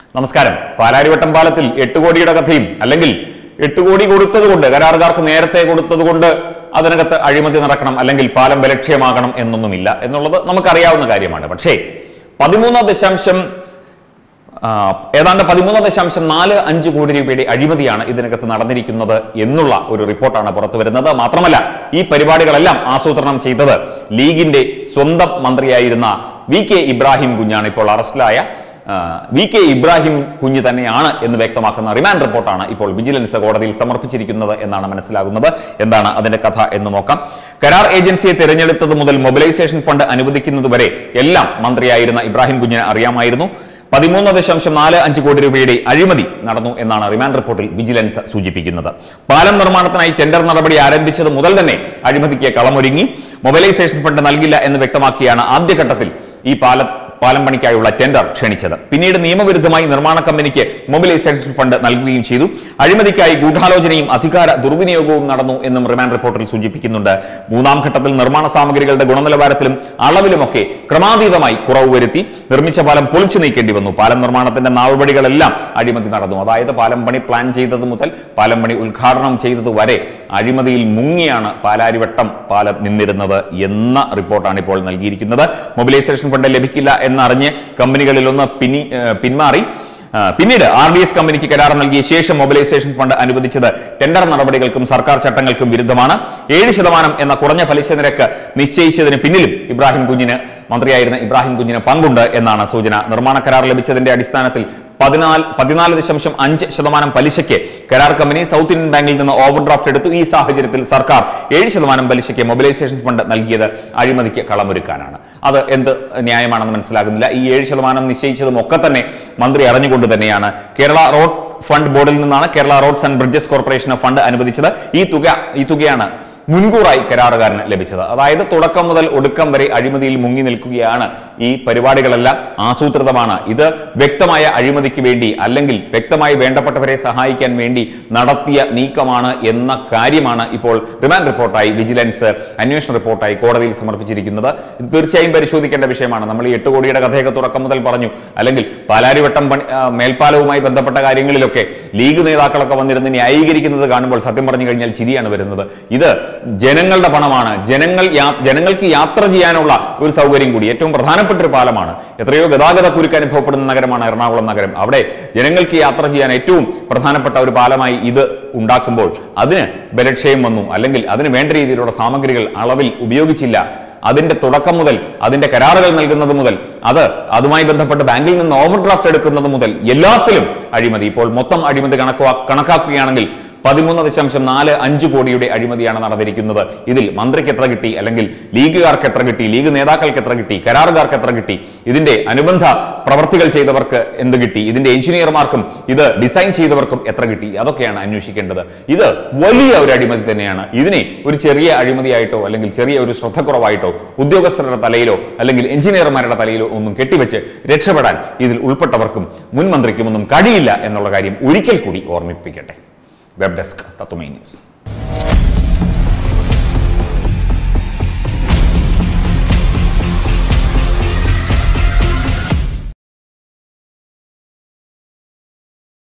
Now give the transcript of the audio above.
നമസ്കാരം പാലാരിവട്ടം പാലത്തിൽ എട്ട് കോടിയുടെ കഥയും അല്ലെങ്കിൽ എട്ട് കോടി കൊടുത്തത് കൊണ്ട് കരാറുകാർക്ക് നേരത്തെ കൊടുത്തത് കൊണ്ട് അതിനകത്ത് അഴിമതി നടക്കണം അല്ലെങ്കിൽ പാലം ബലക്ഷ്യമാകണം എന്നൊന്നുമില്ല എന്നുള്ളത് നമുക്കറിയാവുന്ന കാര്യമാണ് പക്ഷേ പതിമൂന്ന് ദശാംശം ആ, ഏതാണ്ട് പതിമൂന്ന് ദശാംശം നാല് അഞ്ച് കോടി രൂപയുടെ അഴിമതിയാണ് ഇതിനകത്ത് നടന്നിരിക്കുന്നത് എന്നുള്ള ഒരു റിപ്പോർട്ടാണ് പുറത്തു വരുന്നത് മാത്രമല്ല ഈ പരിപാടികളെല്ലാം ആസൂത്രണം ചെയ്തത് ലീഗിന്റെ സ്വന്തം മന്ത്രിയായിരുന്ന വി കെ ഇബ്രാഹിം കുഞ്ഞാണ് ഇപ്പോൾ അറസ്റ്റിലായ ആ, വി കെ ഇബ്രാഹിം കുഞ്ഞ് തന്നെയാണ് എന്ന് വ്യക്തമാക്കുന്ന റിമാൻഡ് റിപ്പോർട്ടാണ് ഇപ്പോൾ വിജിലൻസ് കോടതിയിൽ സമർപ്പിച്ചിരിക്കുന്നത് എന്നാണ് മനസ്സിലാകുന്നത് എന്താണ് അതിന്റെ കഥ എന്ന് നോക്കാം കരാർ ഏജൻസിയെ തിരഞ്ഞെടുത്തത് മുതൽ മൊബിലൈസേഷൻ ഫണ്ട് അനുവദിക്കുന്നതുവരെ എല്ലാം മന്ത്രിയായിരുന്ന ഇബ്രാഹിം കുഞ്ഞിന് അറിയാമായിരുന്നു പതിമൂന്ന് ദശാംശം നാല് അഞ്ച് കോടി രൂപയുടെ അഴിമതി നടന്നു എന്നാണ് റിമാൻഡ് റിപ്പോർട്ടിൽ വിജിലൻസ് സൂചിപ്പിക്കുന്നത് പാലം നിർമ്മാണത്തിനായി ടെൻഡർ നടപടി ആരംഭിച്ചത് മുതൽ തന്നെ അഴിമതിക്ക് കളമൊരുങ്ങി മൊബൈലൈസേഷൻ ഫണ്ട് നൽകില്ല എന്ന് വ്യക്തമാക്കിയാണ് ആദ്യഘട്ടത്തിൽ ഈ പാലം പാലം പണിക്കായുള്ള ടെൻഡർ ക്ഷണിച്ചത് പിന്നീട് നിയമവിരുദ്ധമായി നിർമ്മാണ കമ്പനിക്ക് മൊബിലൈസേഷൻ ഫണ്ട് നൽകുകയും ചെയ്തു അഴിമതിക്കായി ഗൂഢാലോചനയും അധികാര ദുർവിനിയോഗവും നടന്നു എന്നും റിമാൻഡ് റിപ്പോർട്ടിൽ സൂചിപ്പിക്കുന്നുണ്ട് മൂന്നാം ഘട്ടത്തിൽ നിർമ്മാണ സാമഗ്രികളുടെ ഗുണനിലവാരത്തിലും അളവിലുമൊക്കെ ക്രമാതീതമായി കുറവ് വരുത്തി നിർമ്മിച്ച പാലം പൊളിച്ചു നീക്കേണ്ടി വന്നു പാലം നിർമ്മാണത്തിന്റെ നാളുപടികളെല്ലാം അഴിമതി നടന്നു അതായത് പാലം പണി പ്ലാൻ ചെയ്തത് മുതൽ പാലം പണി ഉദ്ഘാടനം ചെയ്തത് വരെ അഴിമതിയിൽ മുങ്ങിയാണ് പാലാരിവട്ടം പാലം നിന്നിരുന്നത് എന്ന റിപ്പോർട്ടാണ് ഇപ്പോൾ നൽകിയിരിക്കുന്നത് മൊബിലൈസേഷൻ ഫണ്ട് ലഭിക്കില്ല എന്നറിഞ്ഞ് കമ്പനികളിലൊന്ന് പിനി ഏഹ് പിന്മാറി ആ, പിന്നീട് ആർ ഡി എസ് കമ്പനിക്ക് കരാർ നൽകിയ ശേഷം മൊബിലൈസേഷൻ ഫണ്ട് അനുവദിച്ചത് ടെൻഡർ നടപടികൾക്കും സർക്കാർ ചട്ടങ്ങൾക്കും വിരുദ്ധമാണ് ഏഴ് ശതമാനം എന്ന കുറഞ്ഞ പലിശ നിരക്ക് നിശ്ചയിച്ചതിന് പിന്നിലും ഇബ്രാഹിം കുഞ്ഞിന് മന്ത്രിയായിരുന്ന ഇബ്രാഹിം കുഞ്ഞിന് പങ്കുണ്ട് എന്നാണ് സൂചന നിർമ്മാണ കരാർ ലഭിച്ചതിന്റെ അടിസ്ഥാനത്തിൽ പതിനാല് പതിനാല് ദശാംശം അഞ്ച് ശതമാനം പലിശയ്ക്ക് കരാർ കമ്പനി സൗത്ത് ഇന്ത്യൻ ബാങ്കിൽ നിന്ന് ഓവർ ഡ്രാഫ്റ്റ് എടുത്തു ഈ സാഹചര്യത്തിൽ സർക്കാർ ഏഴ് ശതമാനം പലിശയ്ക്ക് മൊബിലൈസേഷൻ ഫണ്ട് നൽകിയത് അഴിമതിക്ക് കളമൊരുക്കാനാണ് അത് എന്ത് ന്യായമാണെന്ന് മനസ്സിലാകുന്നില്ല ഈ ഏഴ് ശതമാനം നിശ്ചയിച്ചതും ഒക്കെ തന്നെ മന്ത്രി അറിഞ്ഞുകൊണ്ട് തന്നെയാണ് കേരള റോഡ് ഫണ്ട് ബോർഡിൽ നിന്നാണ് കേരള റോഡ്സ് ആൻഡ് ബ്രിഡ്ജസ് കോർപ്പറേഷന് ഫണ്ട് അനുവദിച്ചത് ഈ തുക ഈ തുകയാണ് മുൻകൂറായി കരാറുകാരന് ലഭിച്ചത് അതായത് തുടക്കം മുതൽ ഒടുക്കം വരെ അഴിമതിയിൽ മുങ്ങി നിൽക്കുകയാണ് ഈ പരിപാടികളെല്ലാം ആസൂത്രിതമാണ് ഇത് വ്യക്തമായ അഴിമതിക്ക് വേണ്ടി അല്ലെങ്കിൽ വ്യക്തമായി വേണ്ടപ്പെട്ടവരെ സഹായിക്കാൻ വേണ്ടി നടത്തിയ നീക്കമാണ് എന്ന കാര്യമാണ് ഇപ്പോൾ റിമാൻഡ് റിപ്പോർട്ടായി വിജിലൻസ് അന്വേഷണ റിപ്പോർട്ടായി കോടതിയിൽ സമർപ്പിച്ചിരിക്കുന്നത് ഇത് തീർച്ചയായും പരിശോധിക്കേണ്ട വിഷയമാണ് നമ്മൾ ഈ എട്ട് കോടിയുടെ കഥയൊക്കെ തുടക്കം മുതൽ പറഞ്ഞു അല്ലെങ്കിൽ പാലാരിവട്ടം പണി ആ, മേൽപ്പാലവുമായി ബന്ധപ്പെട്ട കാര്യങ്ങളിലൊക്കെ ലീഗ് നേതാക്കളൊക്കെ വന്നിരുന്ന് ന്യായീകരിക്കുന്നത് കാണുമ്പോൾ സത്യം പറഞ്ഞു കഴിഞ്ഞാൽ ചിരിയാണ് വരുന്നത് ഇത് ജനങ്ങളുടെ പണമാണ് ജനങ്ങൾ യാ- ജനങ്ങൾക്ക് യാത്ര ചെയ്യാനുള്ള ഒരു സൗകര്യം കൂടി ഏറ്റവും പ്രധാനപ്പെട്ട ഒരു പാലമാണ് എത്രയോ ഗതാഗത കുരുക്ക് അനുഭവപ്പെടുന്ന നഗരമാണ് എറണാകുളം നഗരം അവിടെ ജനങ്ങൾക്ക് യാത്ര ചെയ്യാൻ ഏറ്റവും പ്രധാനപ്പെട്ട ഒരു പാലമായി ഇത് ഉണ്ടാക്കുമ്പോൾ അതിന് ബലക്ഷയം വന്നു അല്ലെങ്കിൽ അതിന് വേണ്ട രീതിയിലുള്ള സാമഗ്രികൾ അളവിൽ ഉപയോഗിച്ചില്ല അതിന്റെ തുടക്കം മുതൽ അതിന്റെ കരാറുകൾ നൽകുന്നത് മുതൽ അത് അതുമായി ബന്ധപ്പെട്ട് ബാങ്കിൽ നിന്ന് ഓവർ ഡ്രാഫ്റ്റ് എടുക്കുന്നത് മുതൽ എല്ലാത്തിലും അഴിമതി ഇപ്പോൾ മൊത്തം അഴിമതി കണക്കുവാ കണക്കാക്കുകയാണെങ്കിൽ പതിമൂന്ന് ദശാംശം നാല് അഞ്ച് കോടിയുടെ അഴിമതിയാണ് നടന്നിരിക്കുന്നത് ഇതിൽ മന്ത്രിക്ക് എത്ര കിട്ടി അല്ലെങ്കിൽ ലീഗുകാർക്ക് എത്ര കിട്ടി ലീഗ് നേതാക്കൾക്ക് എത്ര കിട്ടി കരാറുകാർക്ക് എത്ര കിട്ടി ഇതിന്റെ അനുബന്ധ പ്രവർത്തികൾ ചെയ്തവർക്ക് എന്ത് കിട്ടി ഇതിന്റെ എഞ്ചിനീയർമാർക്കും ഇത് ഡിസൈൻ ചെയ്തവർക്കും എത്ര കിട്ടി അതൊക്കെയാണ് അന്വേഷിക്കേണ്ടത് ഇത് വലിയ ഒരു അഴിമതി തന്നെയാണ് ഇതിനെ ഒരു ചെറിയ അഴിമതിയായിട്ടോ അല്ലെങ്കിൽ ചെറിയ ഒരു ശ്രദ്ധക്കുറവായിട്ടോ ഉദ്യോഗസ്ഥരുടെ തലയിലോ അല്ലെങ്കിൽ എഞ്ചിനീയർമാരുടെ തലയിലോ ഒന്നും കെട്ടിവെച്ച് രക്ഷപ്പെടാൻ ഇതിൽ ഉൾപ്പെട്ടവർക്കും മുൻ മന്ത്രിക്കും ഒന്നും കഴിയില്ല എന്നുള്ള കാര്യം ഒരിക്കൽ കൂടി ഓർമ്മിപ്പിക്കട്ടെ വെബ് ഡെസ്ക് തത്വമൈ ന്യൂസ്